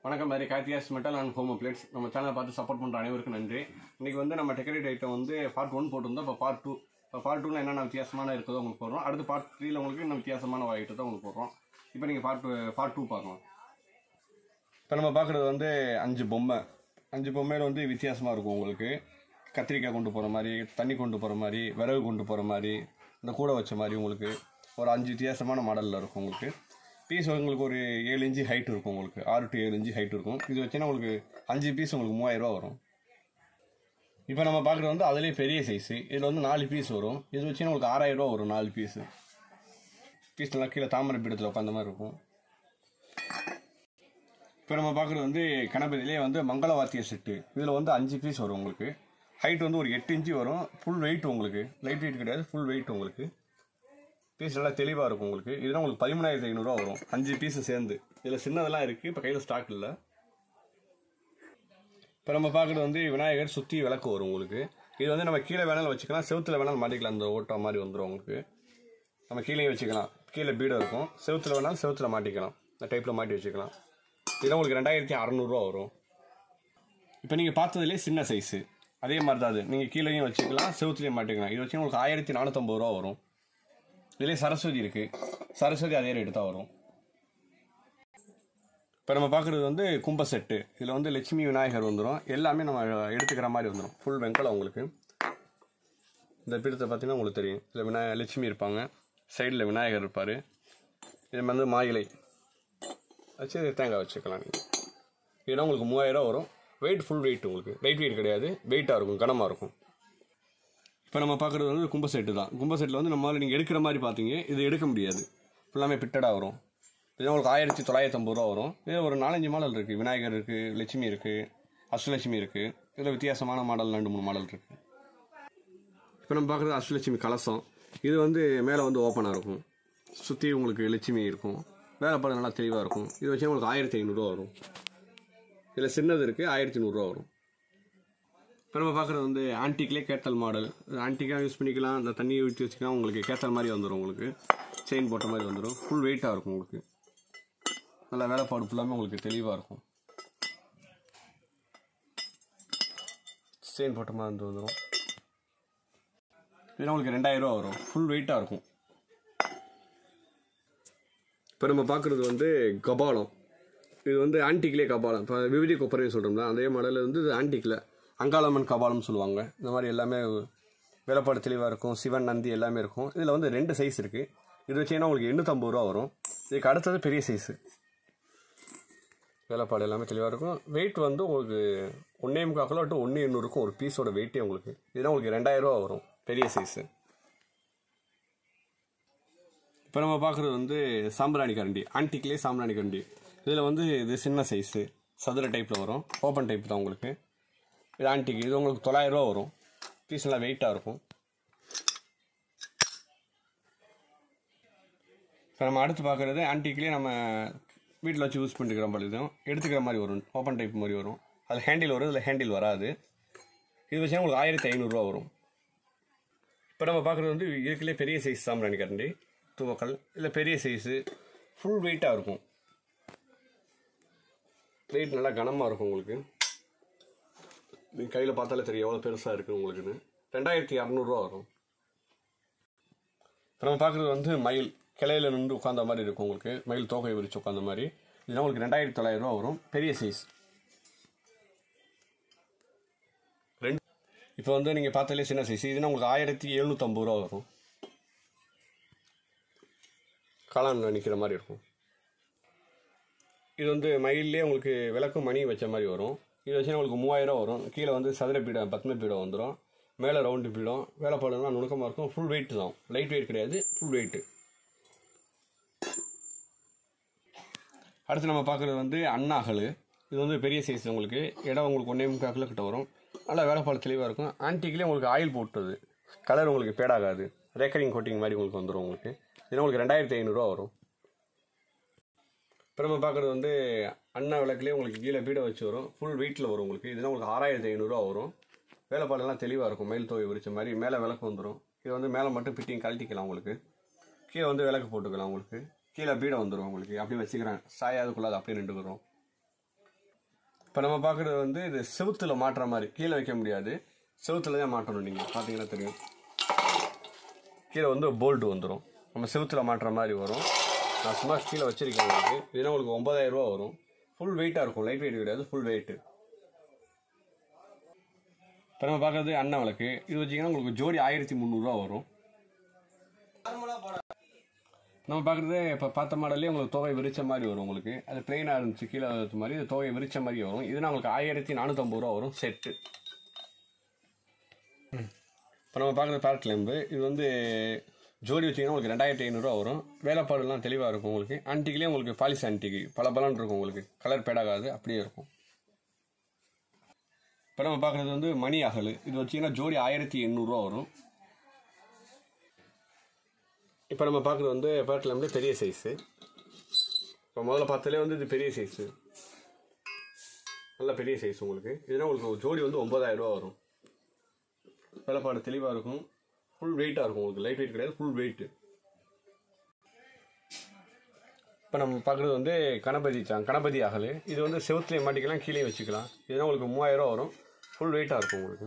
வணக்கம் மாதிரி Karthiyas metal and home plates நம்ம சேனலை பார்த்து சப்போர்ட் பண்ணுற அனைவருக்கும் நன்றி இன்னைக்கு வந்து நம்ம டெக்கரேட் ஐட்டம் வந்து பார்ட் ஒன் போட்டிருந்தோம் இப்போ பார்ட் டூ இப்போ பார்ட் டூவில் என்னென்ன வித்தியாசமான இருக்குதோ உங்களுக்கு போடுறோம் அடுத்து பார்ட் த்ரீல உங்களுக்கு இன்னும் வித்தியாசமான ஐட்டம் தான் உங்களுக்கு போடுறோம் இப்போ நீங்கள் பார்ட் பார்ட் டூ பார்க்கலாம் இப்போ நம்ம பார்க்குறது வந்து அஞ்சு பொம்மை அஞ்சு பொம்மையில் வந்து வித்தியாசமாக இருக்கும் உங்களுக்கு கத்திரிக்காய் கொண்டு போகிற மாதிரி தண்ணி கொண்டு போகிற மாதிரி விறகு கொண்டு போகிற மாதிரி இந்த கூடை வச்ச மாதிரி உங்களுக்கு ஒரு அஞ்சு வித்தியாசமான மாடலில் இருக்கும் உங்களுக்கு பீஸ் உங்களுக்கு ஒரு ஏழு இன்ச்சு ஹைட் இருக்கும் உங்களுக்கு ஆறு டு ஏழு இன்ச்சு ஹைட் இருக்கும் இது வச்சுன்னா உங்களுக்கு அஞ்சு பீஸ் உங்களுக்கு மூவாயிரரூவா வரும் இப்போ நம்ம பார்க்குறது வந்து அதுலேயே பெரிய சைஸு இதில் வந்து நாலு பீஸ் வரும் இது வச்சுன்னா உங்களுக்கு ஆறாயிரரூவா வரும் நாலு பீஸு பீஸ் நல்லா கீழே தாமரை பீடத்தில் உட்காந்த மாதிரி இருக்கும் இப்போ நம்ம பார்க்குறது வந்து கணபதியிலே வந்து மங்கள வாத்திய செட்டு இதில் வந்து அஞ்சு பீஸ் வரும் உங்களுக்கு ஹைட் வந்து ஒரு எட்டு இன்ச்சு வரும் ஃபுல் வெயிட் உங்களுக்கு லைட் வெயிட் கிடையாது ஃபுல் வெயிட் உங்களுக்கு பீஸ் நல்லா தெளிவாக இருக்கும் உங்களுக்கு இதெல்லாம் உங்களுக்கு பதிமூணாயிரத்தி ஐநூறுரூவா வரும் அஞ்சு பீஸு சேர்ந்து இதில் சின்னதெல்லாம் இருக்குது இப்போ கையில் ஸ்டாக் இல்லை இப்போ நம்ம பார்க்குறது வந்து விநாயகர் சுற்றி விளக்கு வரும் உங்களுக்கு இது வந்து நம்ம கீழே வேணாலும் வச்சுக்கலாம் செவுத்துல வேணாலும் மாட்டிக்கலாம் அந்த ஓட்டா மாதிரி வந்துடும் உங்களுக்கு நம்ம கீழே வச்சுக்கலாம் கீழே பீடம் இருக்கும் செவுத்துல வேணாலும் செவுத்துல மாட்டிக்கலாம் இந்த டைப்பில் மாட்டி வச்சுக்கலாம் இதெல்லாம் உங்களுக்கு ரெண்டாயிரத்தி அறநூறுவா வரும் இப்போ நீங்கள் பார்த்ததுலேயே சின்ன சைஸு அதே மாதிரி தான் அது நீங்கள் கீழேயும் வச்சுக்கலாம் செவுத்துலேயும் மாட்டிக்கலாம் இது வச்சு உங்களுக்கு ஆயிரத்தி நானூற்றம்பது ரூபா வரும் இதுலேயே சரஸ்வதி இருக்குது சரஸ்வதி அதே ரேட்டு தான் வரும் இப்போ நம்ம பார்க்குறது வந்து கும்ப செட்டு இதில் வந்து லட்சுமி விநாயகர் வந்துடும் எல்லாமே நம்ம எடுத்துக்கிற மாதிரி வந்துடும் ஃபுல் வெங்கலம் உங்களுக்கு இந்த பீடத்தை பார்த்தீங்கன்னா உங்களுக்கு தெரியும் இதில் விநாய லட்சுமி இருப்பாங்க சைடில் விநாயகர் இருப்பார் இது வந்து மாயிலை வச்சு தேங்காய் வச்சுக்கலாம் நீங்கள் இதெல்லாம் உங்களுக்கு மூவாயிரம் வரும் வெயிட் ஃபுல் வெயிட் உங்களுக்கு லைட் வெயிட் கிடையாது வெயிட்டாக இருக்கும் கனமாக இருக்கும் இப்போ நம்ம பார்க்குறது வந்து கும்ப செட்டு தான் கும்ப செட்டில் வந்து நம்மளால் நீங்கள் எடுக்கிற மாதிரி பார்த்தீங்க இது எடுக்க முடியாது ஃபுல்லாமே பிட்டடாக வரும் இது உங்களுக்கு ஆயிரத்தி தொள்ளாயிரத்தி ஐம்பது ரூபா வரும் இதில் ஒரு நாலஞ்சு மாடல் இருக்குது விநாயகர் இருக்குது லட்சுமி இருக்குது அஷ்டலட்சுமி இருக்குது இதில் வித்தியாசமான மாடல் ரெண்டு மூணு மாடல் இருக்குது இப்போ நம்ம பார்க்குறது அஷ்டலட்சுமி கலசம் இது வந்து மேலே வந்து ஓப்பனாக இருக்கும் சுற்றி உங்களுக்கு லட்சுமி இருக்கும் வேலை படம் நல்லா தெளிவாக இருக்கும் இது வச்சு உங்களுக்கு ஆயிரத்தி ஐநூறுரூவா வரும் இதில் சின்னது இருக்குது ஆயிரத்தி நூறுரூவா வரும் இப்போ நம்ம பார்க்குறது வந்து ஆன்டிக்லேயே கேத்தல் மாடல் ஆன்டிக்காக யூஸ் பண்ணிக்கலாம் இந்த தண்ணியை ஊற்றி வச்சுக்கலாம் உங்களுக்கு கேத்தல் மாதிரி வந்துடும் உங்களுக்கு செயின் போட்ட மாதிரி வந்துடும் ஃபுல் வெயிட்டாக இருக்கும் உங்களுக்கு நல்லா வேலைப்பாடு ஃபுல்லாமே உங்களுக்கு தெளிவாக இருக்கும் செயின் போட்ட மாதிரி வந்து வந்துடும் இதெல்லாம் உங்களுக்கு ரெண்டாயிரம் ரூபா வரும் ஃபுல் வெயிட்டாக இருக்கும் இப்போ நம்ம பார்க்குறது வந்து கபாலம் இது வந்து ஆன்டிக்லேயே கபாலம் இப்போ விவிதி கொப்பரைன்னு சொல்கிறோம்ல அதே மாடலில் வந்து இது ஆன்டிக்கில் அங்காளம்மன் கபாலம்னு சொல்லுவாங்க இந்த மாதிரி எல்லாமே வேலைப்பாடு தெளிவாக இருக்கும் சிவன் நந்தி எல்லாமே இருக்கும் இதில் வந்து ரெண்டு சைஸ் இருக்குது இது வச்சிங்கன்னா உங்களுக்கு எண்ணூற்றம்பது ரூபா வரும் இதுக்கு அடுத்தது பெரிய சைஸு வேலைப்பாடு எல்லாமே தெளிவாக இருக்கும் வெயிட் வந்து உங்களுக்கு ஒன்றே முக்கால் கிலோ டு ஒன்று எண்ணூறு இருக்கும் ஒரு பீஸோட வெயிட்டே உங்களுக்கு இதுதான் உங்களுக்கு ரெண்டாயிரம் ரூபா வரும் பெரிய சைஸு இப்போ நம்ம பார்க்குறது வந்து சாம்பிராணி கரண்டி ஆன்டிக்லேயே சாம்பிராணி கரண்டி இதில் வந்து இது சின்ன சைஸு சதுர டைப்பில் வரும் ஓப்பன் டைப் தான் உங்களுக்கு இது ஆன்டிக் இது உங்களுக்கு தொள்ளாயிரம் ரூபா வரும் பீஸ் நல்லா வெயிட்டாக இருக்கும் இப்போ நம்ம அடுத்து பார்க்குறது ஆன்டிக்லேயே நம்ம வீட்டில் வச்சு யூஸ் பண்ணிக்கிற மாதிரி இதுவும் எடுத்துக்கிற மாதிரி வரும் ஓப்பன் டைப் மாதிரி வரும் அதில் ஹேண்டில் வரும் இதில் ஹேண்டில் வராது இது வச்சுன்னா உங்களுக்கு ஆயிரத்தி ஐநூறுரூவா வரும் இப்போ நம்ம பார்க்குறது வந்து இதுக்குள்ளே பெரிய சைஸ் சாம்பிராணி கரண்டி துவக்கல் இல்லை பெரிய சைஸு ஃபுல் வெயிட்டாக இருக்கும் வெயிட் நல்லா கனமாக இருக்கும் உங்களுக்கு நீங்கள் கையில் பார்த்தாலே தெரியும் எவ்வளோ பெருசாக இருக்குது உங்களுக்குன்னு ரெண்டாயிரத்தி இரநூறுவா வரும் இப்போ நம்ம பார்க்குறது வந்து மயில் கிளையில நின்று உட்காந்த மாதிரி இருக்கும் உங்களுக்கு மயில் தோகை விரிச்சு உட்காந்த மாதிரி இதுனா உங்களுக்கு ரெண்டாயிரத்தி தொள்ளாயிரம் ரூபா வரும் பெரிய சைஸ் ரெண்டு இப்போ வந்து நீங்கள் பார்த்தாலே சின்ன சைஸ் இதுனா உங்களுக்கு ஆயிரத்தி எழுநூற்றம்பது ரூபா வரும் காளானில் நிற்கிற மாதிரி இருக்கும் இது வந்து மயிலே உங்களுக்கு விளக்கும் மணி வச்ச மாதிரி வரும் இது வச்சுன்னா உங்களுக்கு மூவாயிரம் வரும் கீழே வந்து சதுர பீடம் பத்ம பீடம் வந்துடும் மேலே ரவுண்டு பீடம் வேலைப்பாடுலாம் நுணுக்கமாக இருக்கும் ஃபுல் வெயிட் தான் லைட் வெயிட் கிடையாது ஃபுல் வெயிட்டு அடுத்து நம்ம பார்க்குறது வந்து அண்ணாகல் இது வந்து பெரிய சைஸ் உங்களுக்கு இடம் உங்களுக்கு ஒன்றே முக்கால் கிலோ கிட்ட வரும் நல்லா வேலைப்பாடு தெளிவாக இருக்கும் ஆன்டிக்லேயே உங்களுக்கு ஆயில் போட்டுறது கலர் உங்களுக்கு பேடாகாது ரேக்கரிங் கோட்டிங் மாதிரி உங்களுக்கு வந்துடும் உங்களுக்கு இது உங்களுக்கு ரெண்டாயிரத்தி ஐநூறுரூவா வரும் இப்போ நம்ம பார்க்குறது வந்து அண்ணா விளக்குலேயே உங்களுக்கு கீழே பீடை வச்சு வரும் ஃபுல் வெயிட்டில் வரும் உங்களுக்கு இதுனா உங்களுக்கு ஆறாயிரத்தி ஐநூறுரூவா வரும் வேலைப்பாடெல்லாம் தெளிவாக இருக்கும் மயில் தோவை விரிச்ச மாதிரி மேலே விளக்கு வந்துடும் இது வந்து மேலே மட்டும் ஃபிட்டிங் கழட்டிக்கலாம் உங்களுக்கு கீழே வந்து விளக்கு போட்டுக்கலாம் உங்களுக்கு கீழே பீடை வந்துடும் உங்களுக்கு அப்படியே வச்சுக்கிறேன் சாயாதுக்குள்ள அது அப்படியே நின்று வரும் இப்போ நம்ம பார்க்குறது வந்து இது செவுத்துல மாட்டுற மாதிரி கீழே வைக்க முடியாது செவுத்துல தான் மாட்டணும் நீங்கள் பார்த்தீங்கன்னா தெரியும் கீழே வந்து போல்ட் வந்துடும் நம்ம செவுத்துல மாட்டுற மாதிரி வரும் நான் சும்மா கீழே வச்சிருக்கேன் உங்களுக்கு இதுனா உங்களுக்கு ஒன்பதாயிரம் ரூபா வரும் ஃபுல் வெயிட்டாக இருக்கும் லைட் வெயிட் கிடையாது ஃபுல் வெயிட்டு இப்போ நம்ம பார்க்குறது அண்ணன் விளக்கு இது வச்சிங்கன்னா உங்களுக்கு ஜோடி ஆயிரத்தி முந்நூறுரூவா வரும் நம்ம பார்க்குறது இப்போ பார்த்த மாடல்லே உங்களுக்கு தொகை விரிச்ச மாதிரி வரும் உங்களுக்கு அது பிளெயினாக இருந்துச்சு கீழே இருந்த மாதிரி இது தொகை விரிச்ச மாதிரி வரும் இதுனா உங்களுக்கு ஆயிரத்தி நானூற்றம்பது ரூபா வரும் செட்டு இப்போ நம்ம பார்க்குறது பேரட் லேம்பு இது வந்து ஜோடி வச்சிங்கன்னா உங்களுக்கு ரெண்டாயிரத்தி ஐநூறுரூவா வரும் வேலைப்பாடுலாம் தெளிவாக இருக்கும் உங்களுக்கு ஆன்டிக்லேயே உங்களுக்கு பாலிஸ் ஆன்டிக்கு பல பலன் இருக்கும் உங்களுக்கு கலர் பேடாகாது அப்படியே இருக்கும் இப்போ நம்ம பார்க்குறது வந்து மணி அகல் இது வச்சிங்கன்னா ஜோடி ஆயிரத்தி எண்ணூறுரூவா வரும் இப்போ நம்ம பார்க்குறது வந்து பேரட் லேம்பு பெரிய சைஸு இப்போ முதல்ல பார்த்தாலே வந்து இது பெரிய சைஸு நல்ல பெரிய சைஸ் உங்களுக்கு இதுனா உங்களுக்கு ஒரு ஜோடி வந்து ஒம்பதாயிரம் ரூபா வரும் வேலைப்பாடு தெளிவாக இருக்கும் ஃபுல் வெயிட்டாக இருக்கும் உங்களுக்கு லைட் வெயிட் கிடையாது ஃபுல் வெயிட்டு இப்போ நம்ம பார்க்குறது வந்து கணபதி தான் கணபதி அகல் இது வந்து செவுத்துலேயே மாட்டிக்கலாம் கீழே வச்சுக்கலாம் இதுனா உங்களுக்கு மூவாயிரம் வரும் ஃபுல் வெயிட்டாக இருக்கும் உங்களுக்கு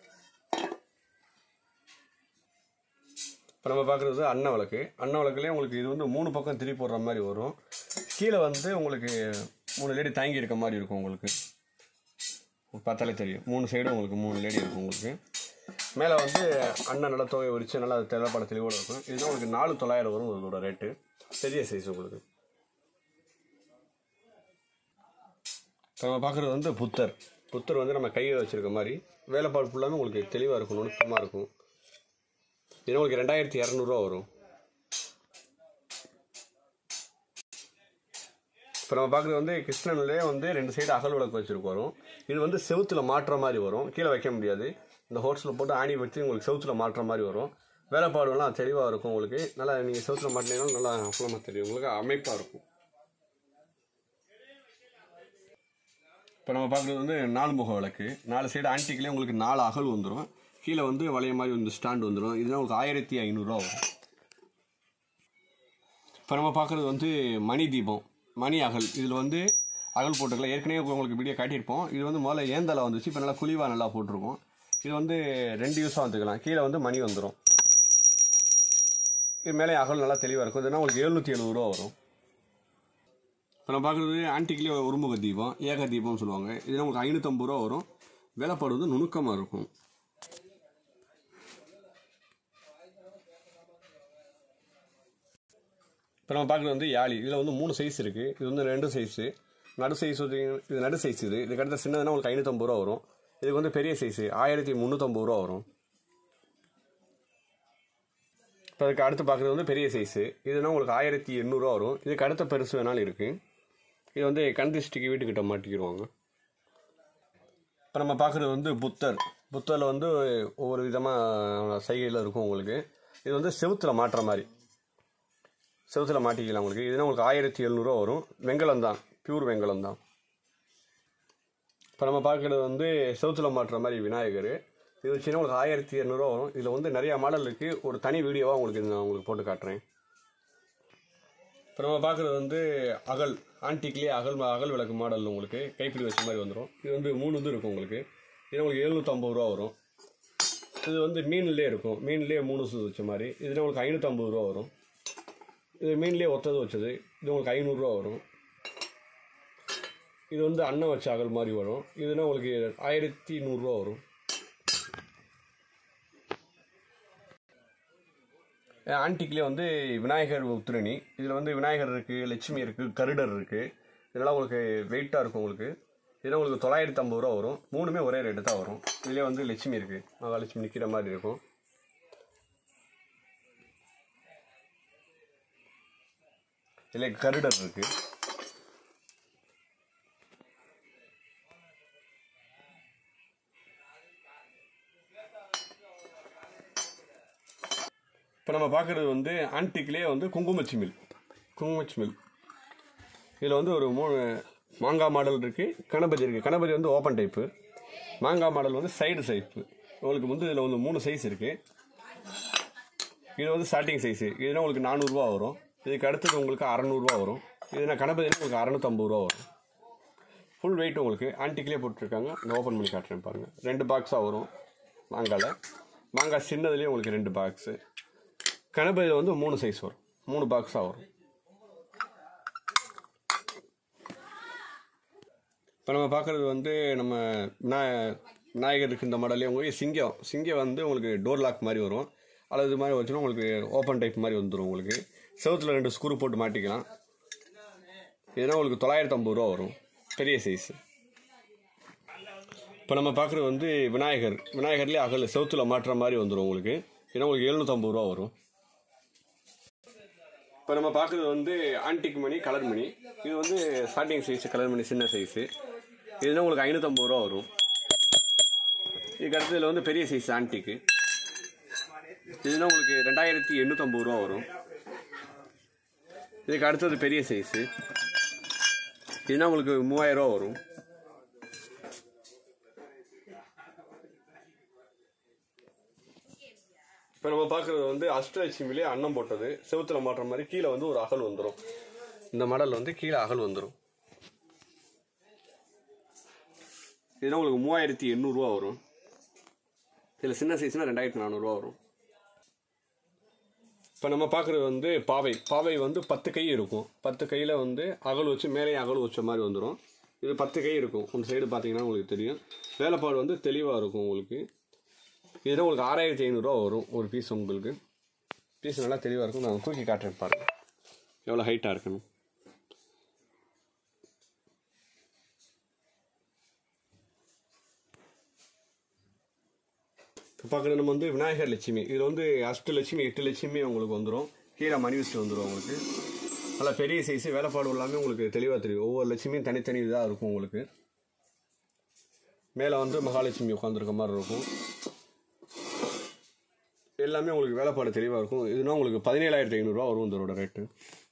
இப்போ நம்ம பார்க்குறது அன்ன விளக்கு அன்ன விளக்குலேயே உங்களுக்கு இது வந்து மூணு பக்கம் திருப்பி போடுற மாதிரி வரும் கீழே வந்து உங்களுக்கு மூணு லேடி தாங்கி இருக்க மாதிரி இருக்கும் உங்களுக்கு பார்த்தாலே தெரியும் மூணு சைடும் உங்களுக்கு மூணு லேடி இருக்கும் உங்களுக்கு மேலே வந்து அண்ணன் நல்லா தொகை விரிச்சு நல்லா தெளிவான தெளிவோடு இருக்கும் இதுதான் உங்களுக்கு நாலு தொள்ளாயிரம் வரும் இதோட ரேட்டு பெரிய சைஸ் உங்களுக்கு இப்போ நம்ம பார்க்குறது வந்து புத்தர் புத்தர் வந்து நம்ம கையில் வச்சுருக்க மாதிரி வேலைப்பாடு ஃபுல்லாமே உங்களுக்கு தெளிவாக இருக்கும் நுணுக்கமாக இருக்கும் இது உங்களுக்கு ரெண்டாயிரத்தி இரநூறுவா வரும் இப்போ நம்ம பார்க்குறது வந்து கிருஷ்ணன்லேயே வந்து ரெண்டு சைடு அகல் விளக்கு வச்சுருக்கு வரும் இது வந்து செவுத்துல மாட்டுற மாதிரி வரும் கீழே வைக்க முடியாது இந்த ஹோட்ஸில் போட்டு ஆணி வச்சு உங்களுக்கு செவுத்துல மாட்டுற மாதிரி வரும் வேலைப்பாடுலாம் தெளிவாக இருக்கும் உங்களுக்கு நல்லா நீங்கள் செவுத்துல மாட்டினீங்கன்னா நல்லா அப்புறமா தெரியும் உங்களுக்கு அமைப்பாக இருக்கும் இப்போ நம்ம பார்க்குறது வந்து நாலு முக விளக்கு நாலு சைடு ஆன்டிக்லேயே உங்களுக்கு நாலு அகல் வந்துடும் கீழே வந்து வளைய மாதிரி வந்து ஸ்டாண்ட் வந்துடும் இதுனா உங்களுக்கு ஆயிரத்தி ஐநூறுரூவா வரும் இப்போ நம்ம பார்க்குறது வந்து மணி தீபம் மணி அகல் இதில் வந்து அகல் போட்டுக்கலாம் ஏற்கனவே உங்களுக்கு வீடியோ காட்டியிருப்போம் இது வந்து முதல்ல ஏந்தலை வந்துச்சு இப்போ நல்லா குழிவாக நல்லா போட்டிருக்கோம் இது வந்து ரெண்டு யூஸாக வந்துக்கலாம் கீழே வந்து மணி வந்துடும் இது மேலே அகல் நல்லா தெளிவாக இருக்கும் இதுனா உங்களுக்கு எழுநூற்றி எழுபது ரூபா வரும் இப்போ நம்ம பார்க்குறது ஆன்டிக்லேயே ஒருமுக தீபம் ஏக தீபம்னு சொல்லுவாங்க இதுனா உங்களுக்கு ஐநூற்றம்பது ரூபா வரும் வேலைப்பாடு வந்து நுணுக்கமாக இருக்கும் இப்போ நம்ம பார்க்குறது வந்து யாழி இதில் வந்து மூணு சைஸ் இருக்குது இது வந்து ரெண்டு சைஸு நடு சைஸ் வந்து இது நடு சைஸ் இது இதுக்கு அடுத்த சின்னதுனா உங்களுக்கு ஐநூற்றம்பது ரூபா வரும் இதுக்கு வந்து பெரிய சைஸு ஆயிரத்தி முந்நூற்றம்பது ரூபா வரும் இப்போ அதுக்கு அடுத்து பார்க்குறது வந்து பெரிய சைஸு இதுனா உங்களுக்கு ஆயிரத்தி எண்ணூறுரூவா வரும் இதுக்கு அடுத்த பெருசு வேணாலும் இருக்குது இது வந்து கண் திருஷ்டிக்கு வீட்டுக்கிட்ட மாட்டிக்கிடுவாங்க இப்போ நம்ம பார்க்குறது வந்து புத்தர் புத்தரில் வந்து ஒவ்வொரு விதமாக சைகையில் இருக்கும் உங்களுக்கு இது வந்து செவுத்துல மாட்டுற மாதிரி செவுத்துல மாட்டிக்கலாம் உங்களுக்கு இதுனா உங்களுக்கு ஆயிரத்தி எழுநூறுவா வரும் வெங்கலம் தான் பியூர் வெங்கலம் தான் இப்போ நம்ம பார்க்குறது வந்து செவுத்துல மாட்டுற மாதிரி விநாயகர் இது வச்சுன்னா உங்களுக்கு ஆயிரத்தி இரநூறுவா வரும் இதில் வந்து நிறையா மாடல் இருக்குது ஒரு தனி வீடியோவாக உங்களுக்கு இது நான் உங்களுக்கு போட்டு காட்டுறேன் இப்போ நம்ம பார்க்குறது வந்து அகல் ஆன்டிக்லேயே அகல் அகல் விளக்கு மாடல் உங்களுக்கு கைப்பிடி வச்ச மாதிரி வந்துடும் இது வந்து மூணு இது இருக்கும் உங்களுக்கு இது உங்களுக்கு எழுநூற்றம்பது ரூபா வரும் இது வந்து மீன்லேயே இருக்கும் மீன்லேயே மூணு சூது வச்ச மாதிரி இதில் உங்களுக்கு ஐநூற்றம்பது ரூபா வரும் இது மீன்லேயே ஒத்தது வச்சது இது உங்களுக்கு ஐநூறுரூவா வரும் இது வந்து அன்னம் வச்ச அகல் மாதிரி வரும் இதுனா உங்களுக்கு ஆயிரத்தி நூறுரூவா வரும் ஆன்டிக்லேயே வந்து விநாயகர் உத்திரணி இதில் வந்து விநாயகர் இருக்குது லட்சுமி இருக்குது கருடர் இருக்குது இதெல்லாம் உங்களுக்கு வெயிட்டாக இருக்கும் உங்களுக்கு இதெல்லாம் உங்களுக்கு தொள்ளாயிரத்தி ஐம்பது ரூபா வரும் மூணுமே ஒரே ரேட்டு தான் வரும் இதுலேயே வந்து லட்சுமி இருக்குது மகாலட்சுமி நிற்கிற மாதிரி இருக்கும் இதில் கருடர் இருக்கு இப்போ நம்ம பார்க்குறது வந்து ஆன்டிக்லேயே வந்து குங்குமச்சிமில் குங்குமச்சிமில் இதில் வந்து ஒரு மூணு மாங்காய் மாடல் இருக்குது கணபதி இருக்குது கணபதி வந்து ஓப்பன் டைப்பு மாங்காய் மாடல் வந்து சைடு சைப்பு உங்களுக்கு வந்து இதில் வந்து மூணு சைஸ் இருக்குது இது வந்து ஸ்டார்டிங் சைஸு இதுனா உங்களுக்கு நானூறுரூவா வரும் இதுக்கு அடுத்தது உங்களுக்கு அறநூறுவா வரும் இதுனா கணபதினா உங்களுக்கு அறநூற்றம்பது ரூபா வரும் ஃபுல் வெயிட் உங்களுக்கு ஆன்டிக்லேயே போட்டிருக்காங்க இந்த ஓப்பன் பண்ணி காட்டுறேன் பாருங்கள் ரெண்டு பாக்ஸாக வரும் மாங்காயில் மாங்காய் சின்னதுலேயே உங்களுக்கு ரெண்டு பாக்ஸு கணபதியில் வந்து மூணு சைஸ் வரும் மூணு பாக்ஸாக வரும் இப்போ நம்ம பார்க்குறது வந்து நம்ம விநாய- விநாயகருக்கு இந்த மாடல்லே உங்களுக்கு சிங்கம் சிங்கம் வந்து உங்களுக்கு டோர் லாக் மாதிரி வரும் அல்லது இது மாதிரி வச்சுன்னா உங்களுக்கு ஓப்பன் டைப் மாதிரி வந்துடும் உங்களுக்கு செவுத்துல ரெண்டு ஸ்க்ரூ போட்டு மாட்டிக்கலாம் இதுனா உங்களுக்கு தொள்ளாயிரத்தி ஐம்பது ரூபா வரும் பெரிய சைஸ் இப்போ நம்ம பார்க்குறது வந்து விநாயகர் விநாயகர்லேயே அகல் செவுத்துல மாட்டுற மாதிரி வந்துடும் உங்களுக்கு ஏன்னா உங்களுக்கு எழுநூற்றம்பது ரூபா வரும் இப்போ நம்ம பார்க்குறது வந்து ஆன்டிக் மணி கலர் மணி இது வந்து ஸ்டார்டிங் சைஸ் கலர் மணி சின்ன சைஸு இதுனா உங்களுக்கு ஐநூற்றம்பது ரூபா வரும் இதுக்கு அடுத்ததுல வந்து பெரிய சைஸ் ஆன்டிக்கு இதுனா உங்களுக்கு ரெண்டாயிரத்தி எண்ணூற்றம்பது ரூபா வரும் இதுக்கு அடுத்தது பெரிய சைஸு இதுனா உங்களுக்கு மூவாயிரம் ரூபா வரும் இப்போ நம்ம பார்க்குறது வந்து அஷ்டலட்சுமிலே அன்னம் போட்டது செவுத்துல மாட்டுற மாதிரி கீழே வந்து ஒரு அகல் வந்துடும் இந்த மாடல் வந்து கீழே அகல் வந்துடும் இதுனா உங்களுக்கு மூவாயிரத்தி எண்ணூறுரூவா வரும் இதில் சின்ன சைஸ்னா ரெண்டாயிரத்தி நானூறுரூவா வரும் இப்போ நம்ம பார்க்குறது வந்து பாவை பாவை வந்து பத்து கை இருக்கும் பத்து கையில் வந்து அகல் வச்சு மேலே அகல் வச்ச மாதிரி வந்துடும் இது பத்து கை இருக்கும் அந்த சைடு பார்த்தீங்கன்னா உங்களுக்கு தெரியும் வேலைப்பாடு வந்து தெளிவாக இருக்கும் உங்களுக்கு இதுதான் உங்களுக்கு ஆறாயிரத்தி ஐநூறுரூவா வரும் ஒரு பீஸ் உங்களுக்கு பீஸ் நல்லா தெளிவாக இருக்கும் நான் தூக்கி காட்டுறேன் பாருங்க எவ்வளோ ஹைட்டாக இருக்கணும் இப்போ பார்க்குறது நம்ம வந்து விநாயகர் லட்சுமி இதில் வந்து அஷ்ட லட்சுமி எட்டு லட்சுமி உங்களுக்கு வந்துடும் கீழே மணி வச்சுட்டு வந்துடும் உங்களுக்கு நல்லா பெரிய சைஸு வேலைப்பாடு எல்லாமே உங்களுக்கு தெளிவாக தெரியும் ஒவ்வொரு லட்சுமியும் தனித்தனி இதாக இருக்கும் உங்களுக்கு மேலே வந்து மகாலட்சுமி உட்காந்துருக்க மாதிரி இருக்கும் எல்லாமே உங்களுக்கு வேலைப்பாடு தெளிவாக இருக்கும் இதுனா உங்களுக்கு பதினேழாயிரத்தி ஐநூறுரூவா வரும் இதோட ரேட்டு